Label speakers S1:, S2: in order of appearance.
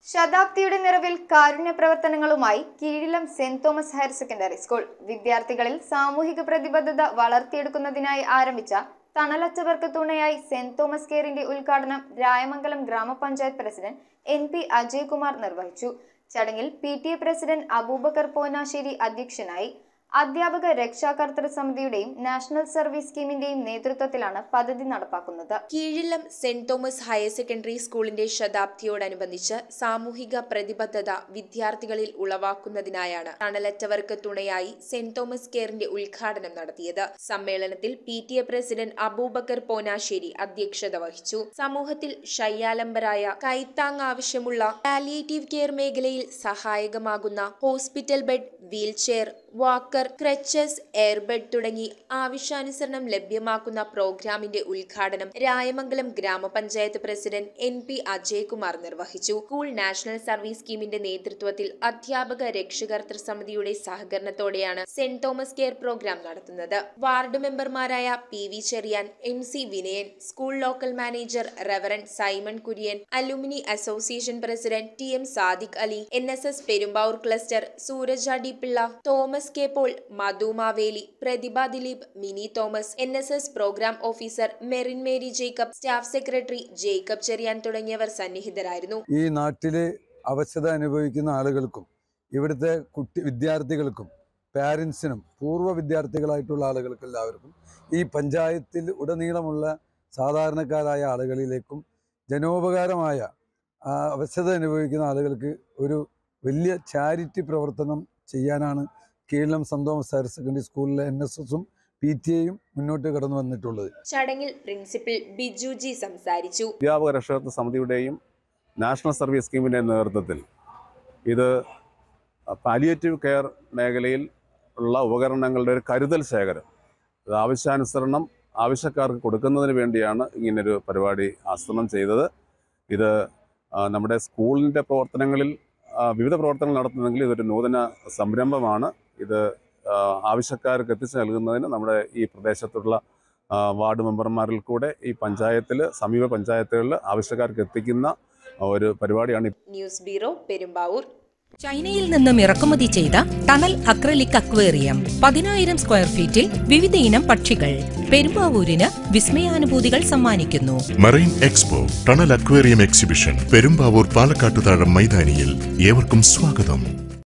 S1: ശതാബ്ദിയുടെ നിറവിൽ കാരുണ്യ പ്രവർത്തനങ്ങളുമായി Keezhillam Saint Thomas higher Secondary School വിദ്യാർത്ഥികളിൽ സാമൂഹിക പ്രതിബദ്ധത വളർത്തിയെടുക്കുന്നതിനായി ആരംഭിച്ച തണലച്ചവർക്ക് തുണയായി സെന്റ് തോമസ് കെയറിന്റെ ഉദ്ഘാടനം രായമംഗലം ഗ്രാമപഞ്ചായത്ത് പ്രസിഡന്റ് എൻ പി അജയ്കുമാർ നിർവഹിച്ചു ചടങ്ങിൽ P T A president Abubakar Ponassery അധ്യക്ഷനായി അധ്യാപക രക്ഷാകർതൃ സമിതിയുടെയും നാഷണൽ സർവീസ് സ്കീമിന്റെയും നേതൃത്വത്തിലാണ് പദ്ധതി നടപ്പാക്കുന്നത്
S2: Keezhillam Saint Thomas higher Secondary സ്കൂളിന്റെ ശതാബ്ദിയോടനുബന്ധിച്ച് സാമൂഹിക പ്രതിബദ്ധത വിദ്യാർത്ഥികളിൽ ഉളവാക്കുന്നതിനായാണ് തണലറ്റവർക്ക് തുണയായി സെന്റ് തോമസ് കെയറിന്റെ ഉദ്ഘാടനം നടത്തിയത് സമ്മേളനത്തിൽ P T A president Abubakar Ponassery അധ്യക്ഷത വഹിച്ചു സമൂഹത്തിൽ ശയ്യാലംബരായ കൈത്താങ് ആവശ്യമുള്ള പാലിയേറ്റീവ് കെയർ മേഖലയിൽ സഹായകമാകുന്ന hospital bed wheelchair walker crutches airbed തുടങ്ങി ആവശ്യാനുസരണം ലഭ്യമാക്കുന്ന പ്രോഗ്രാമിന്റെ ഉദ്ഘാടനം രായമംഗലം ഗ്രാമപഞ്ചായത്ത് പ്രസിഡന്റ് എൻ പി അജയ്കുമാർ നിർവഹിച്ചു സ്കൂൾ നാഷണൽ സർവീസ് സ്കീമിന്റെ നേതൃത്വത്തിൽ അധ്യാപക രക്ഷകർതൃ സമിതിയുടെ സഹകരണത്തോടെയാണ് സെന്റ് തോമസ് കെയർ പ്രോഗ്രാം നടത്തുന്നത് വാർഡ് മെമ്പർമാരായ P V Cherian M C Vinayan school local manager reverend Simon Kurian alumni association president T M Sadiq Ali N S S Perumbavoor cluster Sooraj അടി പിള്ള Thomas K Paul Madhu Maveli Prathibha Dileep Mini Thomas N S S programme officer Merin Mary Jacob staff secretary Jacob Cherian തുടങ്ങിയവർ സന്നിഹിതരായിരുന്നു
S3: ഈ നാട്ടിലെ അവശത അനുഭവിക്കുന്ന ആളുകൾക്കും ഇവിടുത്തെ കുട്ടി വിദ്യാർത്ഥികൾക്കും പാരൻസിനും പൂർവ്വ വിദ്യാർത്ഥികളായിട്ടുള്ള ആളുകൾക്ക് എല്ലാവർക്കും ഈ പഞ്ചായത്തിൽ ഉടനീളമുള്ള സാധാരണക്കാരായ ആളുകളിലേക്കും ജനോപകാരമായ ആ, അവശത അനുഭവിക്കുന്ന ആളുകൾക്ക് ഒരു വലിയ ചാരിറ്റി പ്രവർത്തനം ചെയ്യാനാണ് കീഴം സെന്റ് തോമസ് ഹയർ സെക്കൻഡറി സ്കൂളിലെ എൻ എസ് എസും പി ടി എയും മുന്നോട്ട് കടന്നു വന്നിട്ടുള്ളത്
S2: ചടങ്ങിൽ പ്രിൻസിപ്പൽ ബിജുജി സംസാരിച്ചു
S4: അധ്യാപക രക്ഷകത്വ സമിതിയുടെയും നാഷണൽ സർവീസ് സ്കീമിൻ്റെയും നേതൃത്വത്തിൽ ഇത് പാലിയേറ്റീവ് കെയർ മേഖലയിൽ ഉള്ള ഉപകരണങ്ങളുടെ ഒരു കരുതൽ ശേഖരം ഇത് ആവശ്യാനുസരണം ആവശ്യക്കാർക്ക് കൊടുക്കുന്നതിന് വേണ്ടിയാണ് ഇങ്ങനൊരു പരിപാടി ആസൂത്രണം ചെയ്തത് ഇത് ആ, നമ്മുടെ സ്കൂളിൻ്റെ പ്രവർത്തനങ്ങളിൽ ആ, വിവിധ പ്രവർത്തനങ്ങൾ നടത്തുന്നെങ്കിൽ ഇതൊരു നൂതന സംരംഭമാണ് ഇത് ആ, ആവശ്യക്കാർക്ക് എത്തിച്ചു നൽകുന്നതിന് നമ്മുടെ ഈ പ്രദേശത്തുള്ള ആ, വാർഡ് മെമ്പർമാരിൽ കൂടെ ഈ പഞ്ചായത്തിൽ സമീപ പഞ്ചായത്തുകളിൽ ആവശ്യക്കാർക്ക് എത്തിക്കുന്ന ഒരു പരിപാടിയാണ്
S2: ന്യൂസ് ബ്യൂറോ പെരുമ്പാവൂർ
S5: ചൈനയിൽ നിന്നും ഇറക്കുമതി ചെയ്ത ടണൽ അക്രലിക് അക്വേറിയം പതിനായിരം സ്ക്വയർ ഫീറ്റിൽ വിവിധയിനം പക്ഷികൾ പെരുമ്പാവൂരിന് വിസ്മയാനുഭൂതികൾ സമ്മാനിക്കുന്നു
S6: marine expo tunnel aquarium exhibition Perumbavoor Palakkattuthazham മൈതാനിയിൽ ഏവർക്കും സ്വാഗതം